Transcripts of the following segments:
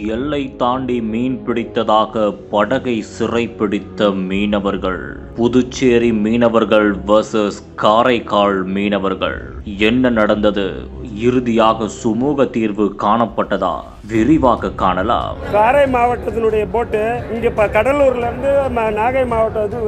எல்லை தாண்டி மீன் பிடித்ததாக படகை சிறைப்பிடித்த மீனவர்கள் புதுச்சேரி மீனவர்கள் வர்சஸ் காரைக்கால் மீனவர்கள் என்ன நடந்தது இறுதியாக சுமூக தீர்வு காணப்பட்டதா விரிவாக காணலாம் காரை மாவட்டத்தினுடைய போட்டு இங்கே இப்போ கடலூர்லேருந்து நாகை மாவட்டம் இது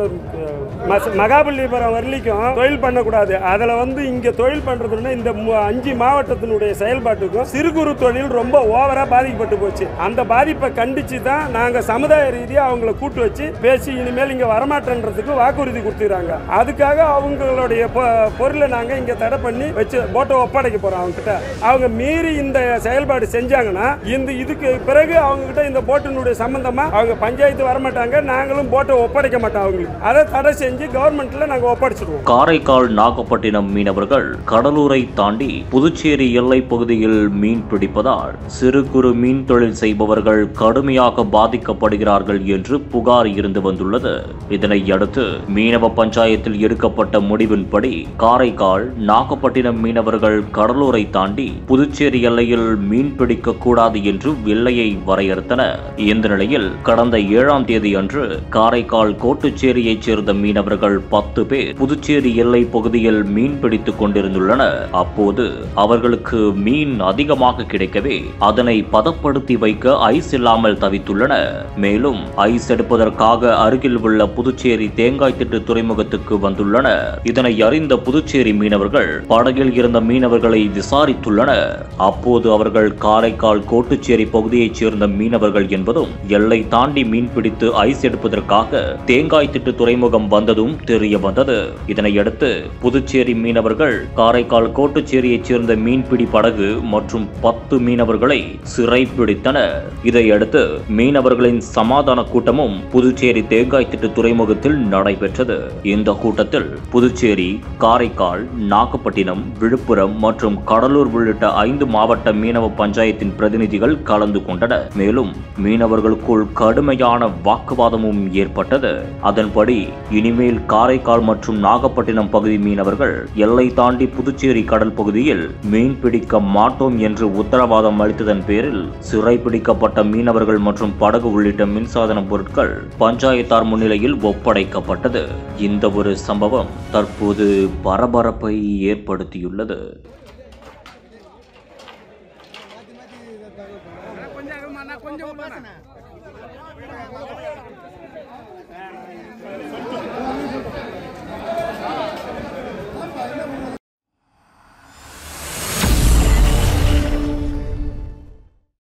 மச- மகாபலிபுரம் வரலிக்கும் தொழில் பண்ணக்கூடாது அதில் வந்து இங்கே தொழில் பண்ணுறதுன்னா இந்த மு- அஞ்சு மாவட்டத்தினுடைய செயல்பாட்டுக்கும் சிறு குறு தொழில் ரொம்ப ஓவராக பாதிக்கப்பட்டு போச்சு அந்த பாதிப்பை கண்டித்து தான் நாங்கள் சமுதாய ரீதியாக அவங்கள கூட்டு வச்சு பேசி இனிமேல் இங்கே வரமாட்டேன்றதுக்கு வாக்குறுதி கொடுத்துறாங்க அதுக்காக அவங்களுடைய பொ- பொருளை நாங்கள் இங்கே தடை பண்ணி வச்சு போட்டை ஒப்படைக்க போகிறோம் அவங்ககிட்ட அவங்க மீறி இந்த செயல்பாடு செஞ்சாங்கன்னா இந்த இதுக்கு பிறகு அவங்க கிட்ட இந்த போட்டினுடைய சம்பந்தமா அவங்க பஞ்சாயத்து வரமாட்டாங்க நாங்களும் போட்டை ஒப்படைக்க மாட்டோம் அவங்களுக்கு அதை தடை செஞ்சு கவர்மெண்ட்ல நாங்கள் ஒப்படைச்சிடுவோம் காரைக்கால் நாகப்பட்டினம் மீனவர்கள் கடலூரை தாண்டி புதுச்சேரி எல்லை பகுதியில் மீன் பிடிப்பதால் சிறு குறு மீன் தொழில் செய்பவர்கள் கடுமையாக பாதிக்கப்படுகிறார்கள் என்று புகார் இருந்து வந்துள்ளது இதனை அடுத்து மீனவ பஞ்சாயத்தில் எடுக்கப்பட்ட முடிவின்படி காரைக்கால் நாகப்பட்டினம் மீனவர்கள் கடலூரை தாண்டி புதுச்சேரி எல்லையில் மீன் பிடிக்க கூடாது என்று எல்லையை வரையறுத்தனர் இந்த நிலையில் கடந்த ஏழாம் தேதி அன்று காரைக்கால் கோட்டுச்சேரியைச் சேர்ந்த மீனவர்கள் பத்து பேர் புதுச்சேரி எல்லை பகுதியில் மீன் பிடித்துக் கொண்டிருந்துள்ளனர் அப்போது அவர்களுக்கு மீன் அதிகமாக கிடைக்கவே அதனை பதப்படுத்தி வைக்க ஐஸ் இல்லாமல் தவித்துள்ளனர் மேலும் ஐஸ் எடுப்பதற்காக அருகில் உள்ள புதுச்சேரி தேங்காய் திட்டு துறைமுகத்துக்கு வந்துள்ளனர் இதனை அறிந்த புதுச்சேரி மீனவர்கள் படகில் இருந்த மீனவர்களை விசாரித்துள்ளனர் அப்போது அவர்கள் காரைக்கால் கோட்டுச்சேரி பகுதியைச் சேர்ந்த மீனவர்கள் என்பதும் எல்லை தாண்டி மீன் பிடித்து ஐஸ் எடுப்பதற்காக தேங்காய் திட்டு துறைமுகம் வந்ததும் தெரிய வந்தது இதனையடுத்து புதுச்சேரி மீனவர்கள் காரைக்கால் கோட்டுச்சேரியைச் சேர்ந்த மீன்பிடி படகு மற்றும் பத்து மீனவர்களை சிறைப்பிடித்தனர் இதையடுத்து மீனவர்களின் சமாதான கூட்டமும் புதுச்சேரி தேங்காய் திட்டு துறைமுகத்தில் நடைபெற்றது இந்த கூட்டத்தில் புதுச்சேரி காரைக்கால் நாகப்பட்டினம் விழுப்புரம் மற்றும் கடலூர் உள்ளிட்ட ஐந்து மாவட்ட மீனவ பஞ்சாயத்தின் பிரதிநிதிகள் கலந்து கொண்டனர் மேலும் மீனவர்களுக்குள் கடுமையான வாக்குவாதமும் ஏற்பட்டது அதன்படி இனிமேல் காரைக்கால் மற்றும் நாகப்பட்டினம் பகுதி மீனவர்கள் எல்லை தாண்டி புதுச்சேரி கடல் பகுதியில் மீன் பிடிக்க மாட்டோம் என்று உத்தரவாதம் அளித்ததன் பேரில் சிறைப்பிடிக்கப்பட்ட மீனவர்கள் மற்றும் படகு உள்ளிட்ட மின்சாதன பொருட்கள் பஞ்சாயத்தார் முன்னிலையில் ஒப்படைக்கப்பட்டது இந்த ஒரு சம்பவம் தற்போது பரபரப்பை ஏற்படுத்தியுள்ளது கொஞ்சம் அகமாண்ணா, கொஞ்சம் உள்ளண்ணா.